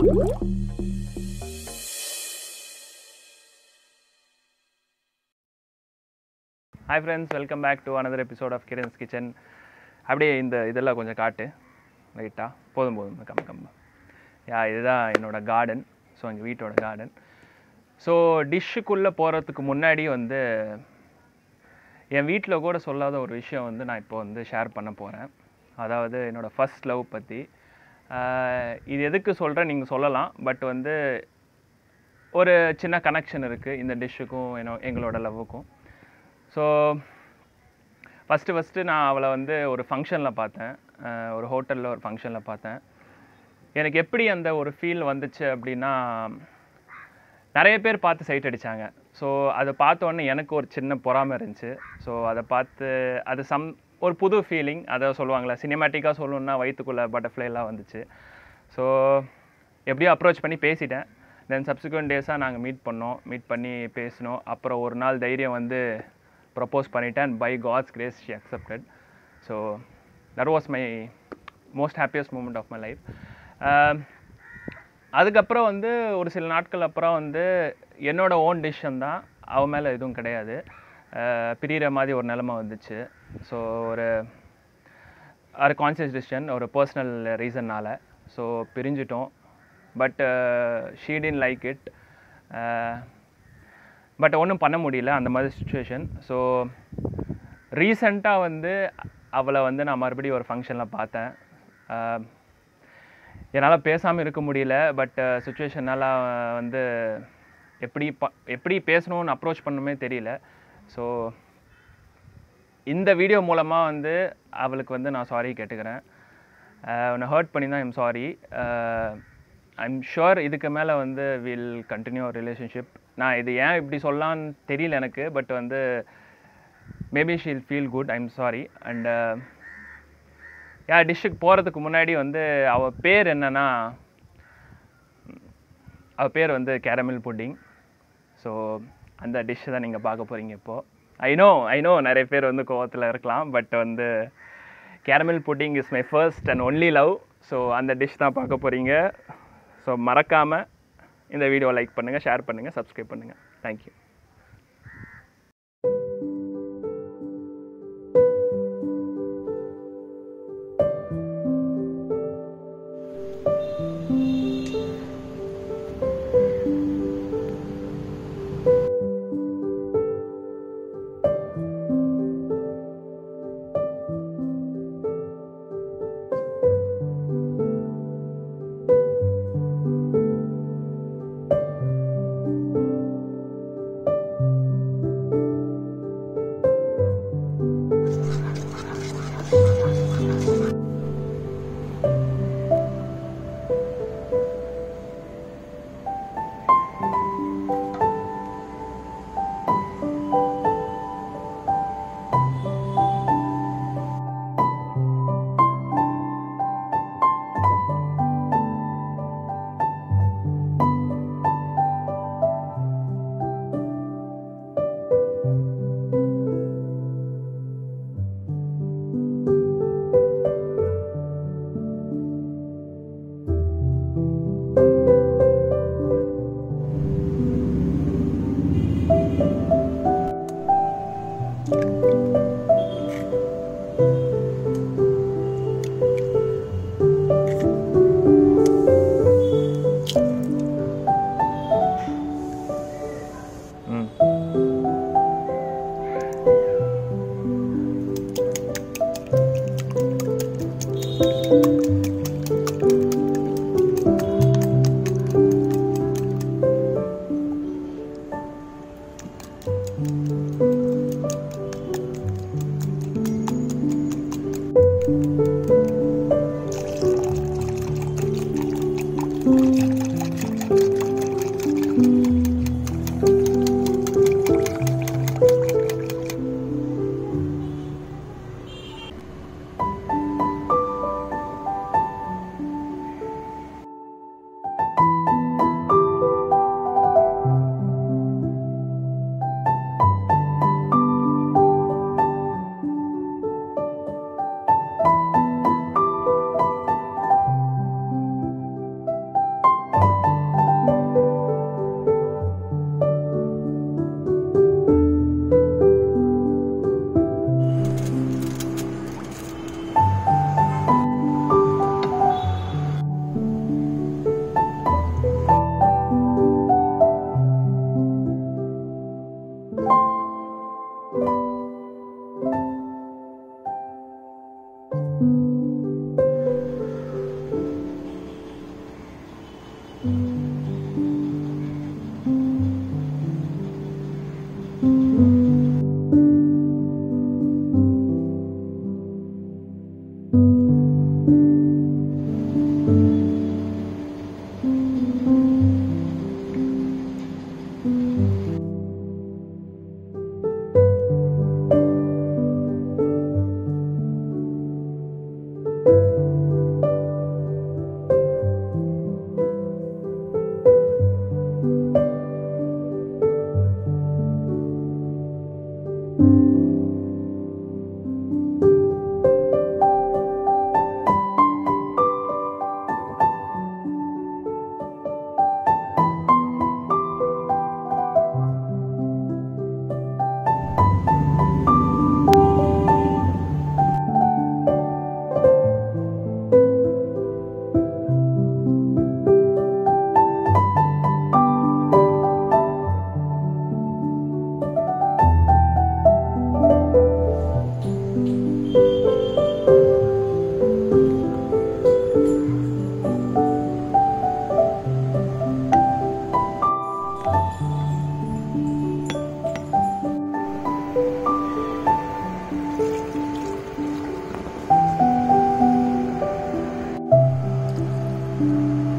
hi friends welcome back to another episode of Kiran's kitchen அப்படியே இந்த இதெல்லாம் கொஞ்சம் காட்டு லைட்டாக போதும் போதும் கம் கம் யா இதுதான் என்னோட கார்டன் ஸோ எங்கள் வீட்டோட கார்டன் ஸோ டிஷ்ஷுக்குள்ளே போகிறதுக்கு முன்னாடி வந்து என் வீட்டில் கூட சொல்லாத ஒரு விஷயம் வந்து நான் இப்போ வந்து ஷேர் பண்ண போகிறேன் அதாவது என்னோடய ஃபர்ஸ்ட் லவ் பற்றி இது எதுக்கு சொல்கிறேன் நீங்கள் சொல்லலாம் பட் வந்து ஒரு சின்ன கனெக்ஷன் இருக்குது இந்த டிஷ்ஷுக்கும் என்னோ எங்களோட லவ்வுக்கும் ஸோ ஃபஸ்ட்டு ஃபஸ்ட்டு நான் அவளை வந்து ஒரு ஃபங்க்ஷனில் பார்த்தேன் அஹ் ஒரு ஹோட்டலில் ஒரு ஃபங்க்ஷனில் பார்த்தேன் எனக்கு எப்படி அந்த ஒரு ஃபீல் வந்துச்சு அப்படின்னா நிறைய பேர் பார்த்து சைட் அடித்தாங்க ஸோ அதை பார்த்த உடனே எனக்கு ஒரு சின்ன பொறாமை இருந்துச்சு ஸோ அதை பார்த்து அது சம் ஒரு புது ஃபீலிங் அதை சொல்லுவாங்களே சினிமேட்டிக்காக சொல்லணுன்னா வயிற்றுக்குள்ளே பட்டர்ஃப்ளைலாம் வந்துச்சு ஸோ எப்படியோ அப்ரோச் பண்ணி பேசிட்டேன் தென் சப்சிக்வெண்ட் டேஸாக நாங்கள் மீட் பண்ணோம் மீட் பண்ணி பேசினோம் அப்புறம் ஒரு நாள் தைரியம் வந்து ப்ரப்போஸ் பண்ணிட்டேன் by God's grace she accepted so that was my most happiest moment of my life அதுக்கப்புறம் வந்து ஒரு சில நாட்கள் அப்புறம் வந்து என்னோட ஓன் டிசிஷன் தான் அவ மேலே எதுவும் கிடையாது அஹ் பிரியிற மாதிரி ஒரு நிலமை வந்துச்சு ஸோ ஒரு ஒரு கான்சியஸ் டிசிஷன் ஒரு பர்சனல் ரீசன்னால் ஸோ பிரிஞ்சிட்டோம் but she didn't like it but ஒன்றும் பண்ண முடியல அந்த மாதிரி சுச்சுவேஷன் ஸோ ரீசண்டாக வந்து அவளை வந்து நான் மறுபடியும் ஒரு ஃபங்க்ஷனில் பார்த்தேன் அஹ் என்னால் பேசாமல் இருக்க முடியல பட் சுச்சுவேஷனால் வந்து எப்படி ப எப்படி பேசணும்னு அப்ரோச் பண்ணணுமே தெரியல ஸோ இந்த வீடியோ மூலமாக வந்து அவளுக்கு வந்து நான் சாரி கேட்டுக்கிறேன் அஹ் உன்னை ஹர்ட் பண்ணி தான் ஐம் சாரி ஐம் ஷுர் இதுக்கு மேலே வந்து வில் கண்டினியூ ரிலேஷன்ஷிப் நான் இது ஏன் இப்படி சொல்லலான்னு தெரியல எனக்கு பட் வந்து maybe she'll feel good I'm sorry and yeah டிஷ்ஷுக்கு போகிறதுக்கு முன்னாடி வந்து அவள் பேர் என்னன்னா அவள் பேர் வந்து கேரமல் புட்டிங் ஸோ அந்த டிஷ்ஷை தான் நீங்கள் பார்க்க போகிறீங்க இப்போது ஐ நோ ஐ நோ நிறைய பேர் வந்து கோவத்தில் இருக்கலாம் பட் வந்து caramel pudding is my first and only love so அந்த டிஷ் தான் பார்க்க போகிறீங்க ஸோ மறக்காமல் இந்த வீடியோ லைக் பண்ணுங்கள் ஷேர் பண்ணுங்கள் சப்ஸ்கிரைப் பண்ணுங்கள் தேங்க்யூ ம் ஆ